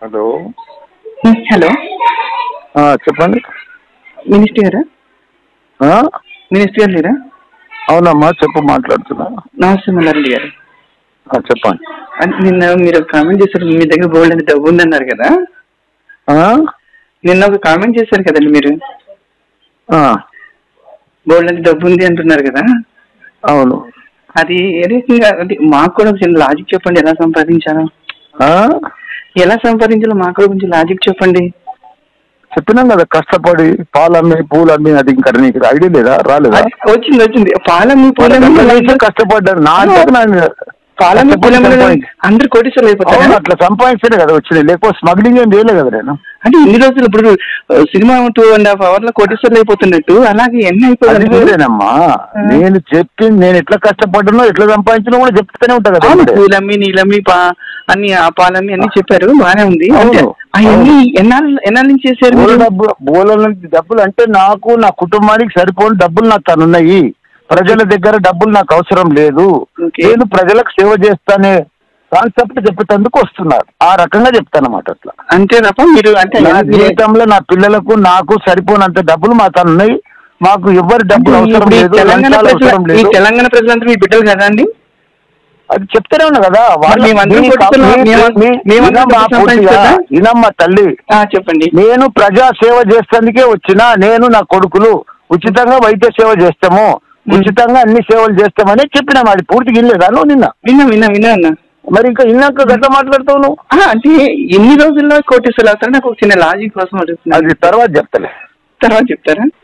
Hello hello ఆ, చెప్పండి minister గారా ఆ? మినిస్టర్ గారు లేరా అవునమ్మా చెప్పు మాట్లాడుతున్నా నమస్తే మల్లారెడ్డి గారు ఆ, చెప్పండి అంటే నిన్న మీరు ఒక కామెంట్ చేశారు మీ దగ్గర గోల్డ్ అని డబ్బు ఉందన్నారు కదా ఆ? నిన్న ఒక కామెంట్ చేశారు కదండి మీరు ఆ, గోల్డ్ అని డబ్బు ఉంది అంటున్నారు కదా అవును అది ఏ రకంగా అంటే మాకు కూడా కొంచెం లాజిక్ చెప్పండి ఎలా సంపాదించాలో ఆ? ఎలా సంపాదించాలో మాకు కూడా కొంచెం లాజిక్ చెప్పండి చెప్పినాం కదా కష్టపడి పాలమ్మి పూలమ్మి అది ఇంకా నీకు ఐడియా లేదా రాలేదా అది వచ్చింది వచ్చింది పాలమ్మి పూలమ్మి కనీసం కష్టపడ్డారు నా అంతకు నా- పాలమ్మి కష్టపడి పూలమ్మి సంపాదించి- అందరు కోటీశ్వరులు అవును అయిపోతారు అట్లా సంపాదించలే కదా వచ్చింది లేకపోతే స్మగ్లింగ్ ఏం చేయలే కదా నేను అంటే ఇన్ని రోజులు ఇప్పుడు ఆ, cinema two and half hour లో కోటీశ్వర్లు అయిపోతున్నట్టు అలాగే ఎన్ని అది అయిపోయింది వేరేనమ్మా నేను చెప్పింది నేను ఎట్లా కష్టపడ్డానో ఎట్లా సంపాదించినా కూడా చెప్తూనే ఉంటా కదా అవును ఎప్పుడే. పూలమ్మి నీలమ్మి పా అన్ని ఆ పాలమ్మి అన్ని చెప్పారు బానే ఉంది అవును, అంటే అవన్నీ ఎన్నాళ్ళు ఎన్నాళ్ళ నుంచి చేశారు బోల మీరు? డబ్బు బోల నుంచి డబ్బులు అంటే నాకు నా కుటుంబానికి సరిపోని డబ్బులు నాకు తనున్నాయి ప్రజల దగ్గర డబ్బులు నాకు అవసరం లేదు ఓకే. నేను ప్రజలకు సేవ చేస్తానే కాన్సెప్ట్ చెప్పేటందుకు వస్తున్నారు ఆ రకంగా చెప్తాను అన్నమాట అట్లా అంతే తప్ప మీరు అంటే నా మీరు- జీవితంలో నా పిల్లలకు నాకు సరిపోనంత డబ్బులు మా తనున్నాయి మాకు ఎవరి డబ్బులు అంటే అవసరం ఇప్పుడు ఈ లేదు తెలంగాణ లంచాలు ప్రజల అవసరం ఈ లేదు తెలంగాణ ప్రజలంతా మీ బిడ్డలు కదా అండి అది చెప్తూనే ఉన్నా కదా వాళ్ళ మేమందరం మీ- కొడుతున్నాం, మీ- మేము- మీ- మేమందరం వినమ్మా డబ్బు పూర్తిగా, సంపాదించొద్దా? వినమ్మా తల్లి ఆ, చెప్పండి నేను ప్రజా సేవ చేసేందుకే వచ్చినా నేను నా కొడుకులు ఉచితంగా వైద్య సేవ చేస్తాము ఉచితంగా అన్ని సేవలు చేస్తామని చెప్పినాం అది పూర్తిగా ఇల్లేదా నువ్వు నిన్న విన్నా విన్నా విన్నా అన్న మరి ఇంకా ఇన్నాక గట్ల మాట్లాడుతావు నువ్వు ఆ, అంటే ఎన్ని రోజుల్లో కోటీశ్వర్లు అవుతారు నాకు ఒక చిన్న లాజిక్ కోసం అడుగుతున్నాను అది తర్వాత చెప్తలే తర్వాత చెప్తారా